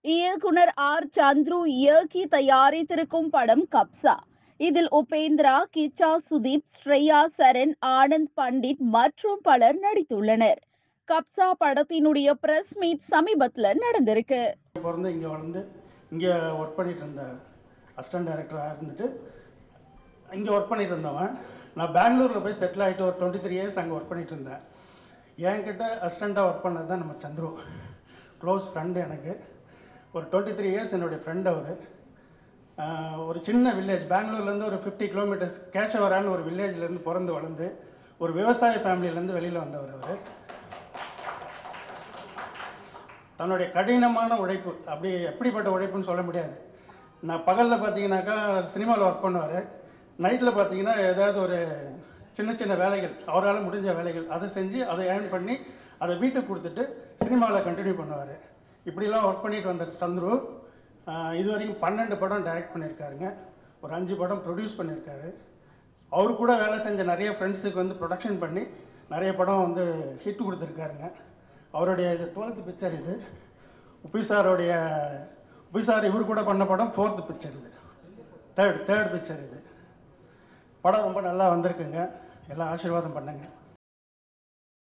இயக்குனர் ஆர் சந்துரு இயக்கி தயாரித்திருக்கும் படம் கப்சா இதில் உபேந்திரா கிச்சா சுதீப் ஸ்ரேயா சரண் ஆனந்த் பண்டிட் மற்றும் பலர் நடித்துள்ளனர் கப்சா படத்தினுடைய பிரஸ் மீட் சமீபத்துல நடந்திருக்கு பிறந்து இங்கே வளர்ந்து இங்கே ஒர்க் பண்ணிட்டு இருந்த அசிஸ்டன்ட் டைரக்டராக இருந்துட்டு இங்கே ஒர்க் பண்ணிட்டு இருந்தவன் நான் பெங்களூரில் போய் செட்டில் ஆகிட்டு ஒரு டுவெண்ட்டி த்ரீ இயர்ஸ் அங்கே ஒர்க் பண்ணிட்டு இருந்தேன் என்கிட்ட அசிஸ்டண்ட்டாக ஒர்க் பண்ணது தான் நம்ம சந்துரு க்ளோஸ் ஃப்ரெண்டு எனக்கு ஒரு டுவெண்ட்டி த்ரீ இயர்ஸ் என்னுடைய ஃப்ரெண்ட் அவர் ஒரு சின்ன வில்லேஜ் பெங்களூர்லேருந்து ஒரு ஃபிஃப்டி கிலோமீட்டர்ஸ் கேஷவரான்னு ஒரு வில்லேஜ்லேருந்து பிறந்து வளர்ந்து ஒரு விவசாய ஃபேமிலியிலேருந்து வெளியில் வந்தவர் அவர் தன்னுடைய கடினமான உழைப்பு அப்படி எப்படிப்பட்ட உழைப்புன்னு சொல்ல முடியாது நான் பகலில் பார்த்தீங்கன்னாக்கா சினிமாவில் ஒர்க் பண்ணுவார் நைட்டில் பார்த்தீங்கன்னா ஏதாவது ஒரு சின்ன சின்ன வேலைகள் அவரால் முடிஞ்ச வேலைகள் அதை செஞ்சு அதை ஏர்ன் பண்ணி அதை வீட்டுக்கு கொடுத்துட்டு சினிமாவில் கண்டினியூ பண்ணுவார் இப்படிலாம் ஒர்க் பண்ணிட்டு வந்த சந்துரு ஆஹ், இது வரைக்கும் பன்னெண்டு படம் டைரக்ட் பண்ணியிருக்காருங்க ஒரு அஞ்சு படம் ப்ரொடியூஸ் பண்ணியிருக்காரு அவர் கூட வேலை செஞ்ச நிறைய ஃப்ரெண்ட்ஸுக்கு வந்து ப்ரொடக்ஷன் பண்ணி நிறைய படம் வந்து ஹிட் கொடுத்துருக்காருங்க அவருடைய இது டுவெல்த் பிக்சர் இது உப்பி சாரோடைய உப்பி சார் இவர் கூட பண்ண படம் ஃபோர்த் பிக்சர் இது தேர்ட் தேர்ட் பிக்சர் இது படம் ரொம்ப நல்லா வந்திருக்குங்க எல்லாம் ஆசீர்வாதம் பண்ணுங்க